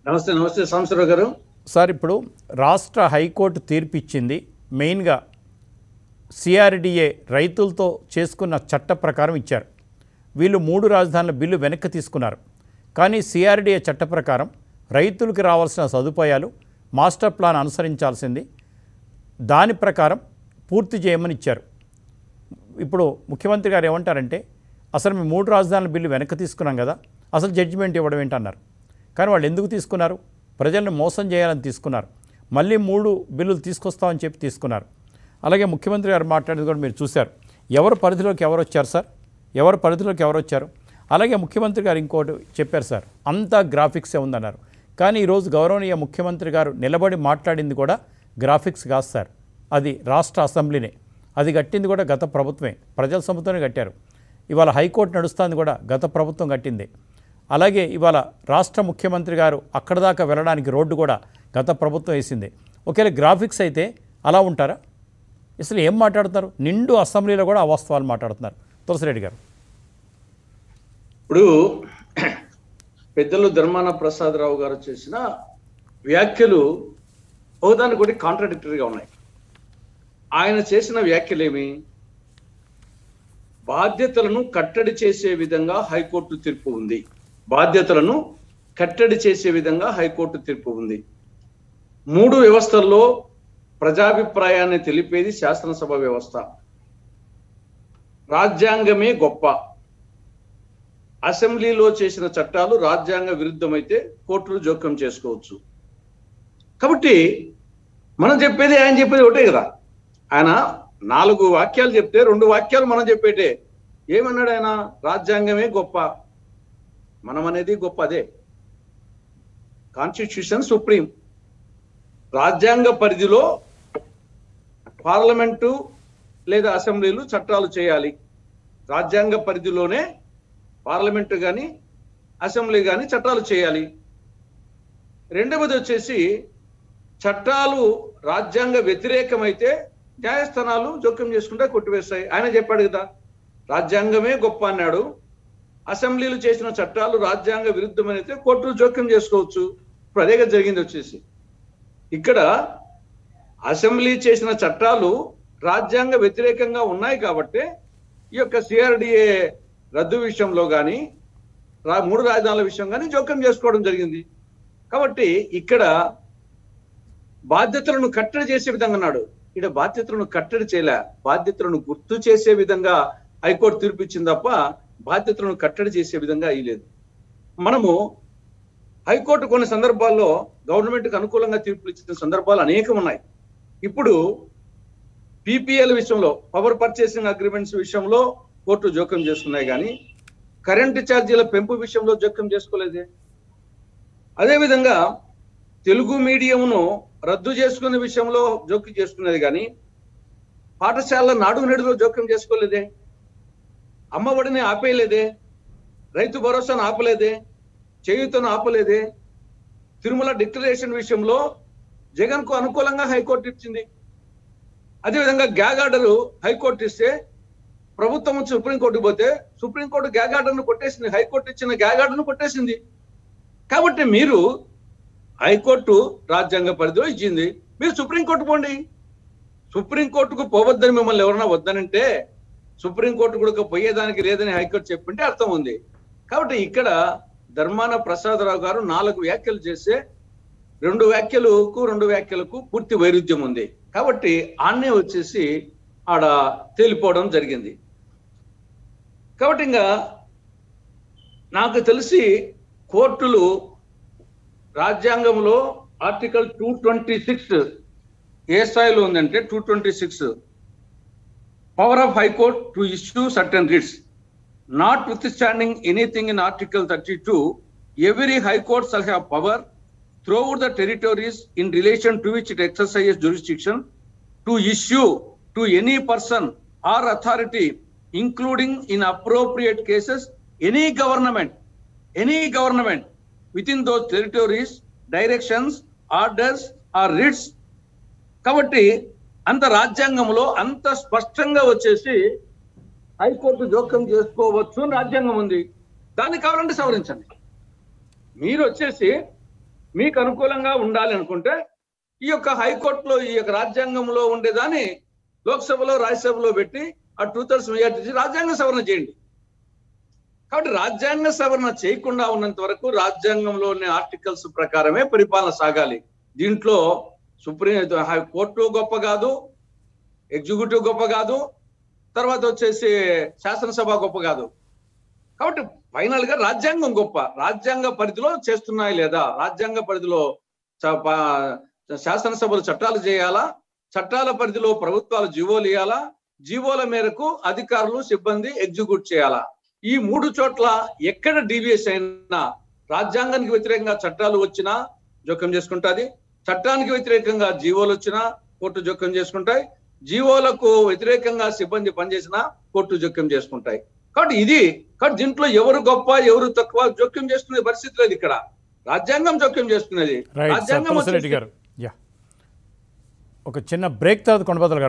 నమస్తే నమస్తే సాంబశివరావు గారు సార్ ఇప్పుడు రాష్ట్ర హైకోర్టు తీర్పు ఇచ్చింది మెయిన్గా సిఆర్డిఏ రైతులతో చేసుకున్న చట్ట ప్రకారం ఇచ్చారు వీళ్ళు మూడు రాజధానుల బిల్లు వెనక్కి తీసుకున్నారు కానీ సిఆర్డిఏ చట్ట ప్రకారం రైతులకు రావాల్సిన సదుపాయాలు మాస్టర్ ప్లాన్ అనుసరించాల్సింది దాని ప్రకారం పూర్తి చేయమని ఇచ్చారు ఇప్పుడు ముఖ్యమంత్రి గారు ఏమంటారంటే అసలు మేము మూడు రాజధానుల బిల్లు వెనక్కి తీసుకున్నాం కదా అసలు జడ్జిమెంట్ ఇవ్వడం ఏంటన్నారు కానీ వాళ్ళు ఎందుకు తీసుకున్నారు ప్రజలను మోసం చేయాలని తీసుకున్నారు మళ్ళీ మూడు బిల్లులు తీసుకొస్తామని చెప్పి తీసుకున్నారు అలాగే ముఖ్యమంత్రి గారు మాట్లాడేది కూడా మీరు చూశారు ఎవరు పరిధిలోకి ఎవరు వచ్చారు సార్ ఎవరు పరిధిలోకి ఎవరు వచ్చారు అలాగే ముఖ్యమంత్రి గారు ఇంకోటి చెప్పారు సార్ అంతా గ్రాఫిక్సే ఉందన్నారు కానీ ఈరోజు గౌరవనీయ ముఖ్యమంత్రి గారు నిలబడి మాట్లాడింది కూడా గ్రాఫిక్స్ కాదు సార్ అది రాష్ట్ర అసెంబ్లీనే అది కట్టింది కూడా గత ప్రభుత్వమే ప్రజల సొమ్ముతోనే కట్టారు ఇవాళ హైకోర్టు నడుస్తుంది కూడా గత ప్రభుత్వం కట్టింది అలాగే ఇవాళ రాష్ట్ర ముఖ్యమంత్రి గారు అక్కడ దాకా వెళ్ళడానికి రోడ్డు కూడా గత ప్రభుత్వం వేసింది ఒకవేళ గ్రాఫిక్స్ అయితే అలా ఉంటారా అసలు ఏం మాట్లాడుతున్నారు నిండు అసెంబ్లీలో కూడా అవాస్తవాలు మాట్లాడుతున్నారు తులసిరెడ్డి గారు ఇప్పుడు పెద్దలు ధర్మాన ప్రసాదరావు గారు చేసిన వ్యాఖ్యలు ఒకదానికి ఒకటి కాంట్రడిక్టరీగా ఉన్నాయి ఆయన చేసిన వ్యాఖ్యలేమి బాధ్యతలను కట్టడి చేసే విధంగా హైకోర్టు తీర్పు ఉంది బాధ్యతలను కట్టడి చేసే విధంగా హైకోర్టు తీర్పు ఉంది మూడు వ్యవస్థల్లో ప్రజాభిప్రాయాన్ని తెలిపేది శాసనసభ వ్యవస్థ రాజ్యాంగమే గొప్ప అసెంబ్లీలో చేసిన చట్టాలు రాజ్యాంగ విరుద్ధమైతే కోర్టులు జోక్యం చేసుకోవచ్చు కాబట్టి మనం చెప్పేది ఆయన చెప్పేది ఒకటే కదా ఆయన నాలుగు వాక్యాలు చెప్తే రెండు వాక్యాలు మనం చెప్పేటే ఏమన్నాడు ఆయన రాజ్యాంగమే గొప్ప మనం అనేది గొప్ప అదే కాన్స్టిట్యూషన్ సుప్రీం రాజ్యాంగ పరిధిలో పార్లమెంటు లేదా అసెంబ్లీలు చట్టాలు చేయాలి రాజ్యాంగ పరిధిలోనే పార్లమెంటు కానీ అసెంబ్లీ కానీ చట్టాలు చేయాలి రెండవది వచ్చేసి చట్టాలు రాజ్యాంగ వ్యతిరేకమైతే న్యాయస్థానాలు జోక్యం చేసుకుంటే కొట్టివేస్తాయి ఆయన చెప్పాడు కదా రాజ్యాంగమే గొప్ప అన్నాడు అసెంబ్లీలు చేసిన చట్టాలు రాజ్యాంగ విరుద్ధమైతే కోర్టులు జోక్యం చేసుకోవచ్చు ఇప్పుడు అదేగా జరిగింది వచ్చేసి ఇక్కడ అసెంబ్లీ చేసిన చట్టాలు రాజ్యాంగ వ్యతిరేకంగా ఉన్నాయి కాబట్టి ఈ యొక్క సిఆర్డిఏ రద్దు విషయంలో కానీ రా మూడు రాజధానుల విషయం కానీ జోక్యం చేసుకోవడం జరిగింది కాబట్టి ఇక్కడ బాధ్యతలను కట్టడి చేసే విధంగా అన్నాడు ఇక్కడ బాధ్యతలను కట్టడి చేయలే బాధ్యతలను గుర్తు చేసే విధంగా హైకోర్టు తీర్పు ఇచ్చింది తప్ప బాధ్యతలను కట్టడి చేసే విధంగా అయ్యలేదు మనము హైకోర్టు కొన్ని సందర్భాల్లో గవర్నమెంట్కి అనుకూలంగా తీర్పులు ఇచ్చిన సందర్భాలు అనేకం ఉన్నాయి ఇప్పుడు పీపీఎల్ విషయంలో పవర్ పర్చేసింగ్ అగ్రిమెంట్స్ విషయంలో కోర్టు జోక్యం చేసుకున్నాయి కానీ కరెంటు ఛార్జీల పెంపు విషయంలో జోక్యం చేసుకోలేదే అదేవిధంగా తెలుగు మీడియంను రద్దు చేసుకునే విషయంలో జోక్యం చేసుకునేది కానీ పాఠశాల నాడు నేడులో జోక్యం చేసుకోలేదే అమ్మఒడిని ఆపేయలేదే రైతు భరోసాను ఆపలేదే చేయుతను ఆపలేదే తిరుమల డిక్లరేషన్ విషయంలో జగన్ కు అనుకూలంగా హైకోర్టు ఇచ్చింది అదేవిధంగా గ్యాగ్ ఆర్డర్ హైకోర్టు ఇస్తే ప్రభుత్వం సుప్రీంకోర్టుకు పోతే సుప్రీంకోర్టు గ్యాగ్ ఆర్డర్ను కొట్టేసింది హైకోర్టు ఇచ్చిన గ్యాగ్ ఆర్డర్ను కొట్టేసింది కాబట్టి మీరు హైకోర్టు రాజ్యాంగ పరిధిలో ఇచ్చింది మీరు సుప్రీంకోర్టు పోండి సుప్రీంకోర్టుకు పోవద్దని మిమ్మల్ని ఎవరన్నా వద్దనంటే సుప్రీంకోర్టు కూడా పోయేదానికి లేదని హైకోర్టు చెప్పింటే అర్థం ఉంది కాబట్టి ఇక్కడ ధర్మాన ప్రసాదరావు గారు నాలుగు వ్యాఖ్యలు చేస్తే రెండు వ్యాఖ్యలకు రెండు వ్యాఖ్యలకు పూర్తి వైరుధ్యం ఉంది కాబట్టి ఆన్నే వచ్చేసి ఆడ తేలిపోవడం జరిగింది కాబట్టి ఇంకా నాకు తెలిసి కోర్టులు రాజ్యాంగంలో ఆర్టికల్ టూ ట్వంటీ సిక్స్ ఏ స్థాయిలో ఉందంటే two twenty six power of high court to issue certain writs notwithstanding anything in article thirty two every high court shall have power throughout the territories in relation to which it exercises jurisdiction to issue to any person or authority, including in appropriate cases, any government, any government within those territories, directions, orders or writs. కాబట్టి అంత రాజ్యాంగంలో అంత స్పష్టంగా వచ్చేసి high court జోక్యం చేసుకోవచ్చు అని రాజ్యాంగం ఉంది దాన్ని కావాలంటే సవరించండి మీరు వచ్చేసి మీకు అనుకూలంగా ఉండాలి అనుకుంటే ఈ యొక్క హైకోర్టులో ఈ యొక్క రాజ్యాంగంలో ఉండేదాన్ని లోక్సభలో రాజ్యసభలో పెట్టి ఆ టూ థర్డ్స్ మెజార్టీ రాజ్యాంగ సవరణ చేయండి కాబట్టి రాజ్యాంగ సవరణ చేయకుండా ఉన్నంత వరకు రాజ్యాంగంలోని ఆర్టికల్స్ ప్రకారమే పరిపాలన సాగాలి దీంట్లో సుప్రీం కోర్టు గొప్ప కాదు ఎగ్జిక్యూటివ్ గొప్ప కాదు తర్వాత వచ్చేసి శాసనసభ గొప్ప కాదు కాబట్టి ఫైనల్ గా రాజ్యాంగం గొప్ప రాజ్యాంగ పరిధిలో చేస్తున్నాయి లేదా రాజ్యాంగ పరిధిలో చ- ప- శాసనసభలు చట్టాలు చేయాలా చట్టాల పరిధిలో ప్రభుత్వాలు జీవోలు ఇవ్వాలా జీవోల మేరకు అధికారులు సిబ్బంది ఎగ్జిక్యూట్ చేయాలా ఈ మూడు చోట్ల ఎక్కడ డివిఎస్ అయినా రాజ్యాంగానికి వ్యతిరేకంగా చట్టాలు వచ్చినా జోక్యం చేసుకుంటాది చట్టానికి వ్యతిరేకంగా జీవోలు వచ్చినా కోర్టు జోక్యం చేసుకుంటాయి జీవోలకు వ్యతిరేకంగా సిబ్బంది పనిచేసినా కోర్టు జోక్యం చేసుకుంటాయి కాబట్టి ఇది కాబట్టి దీంట్లో ఎవరు గొప్ప ఎవరు తక్కువ జోక్యం చేసుకునే పరిస్థితి లేదు ఇక్కడ రాజ్యాంగం జోక్యం చేసుకునేది రైట్ సార్ రాజ్యాంగం తులసిరెడ్డి వచ్చేసి- గారు యా ఒక చిన్న బ్రేక్ తర్వాత కొండబద్దలు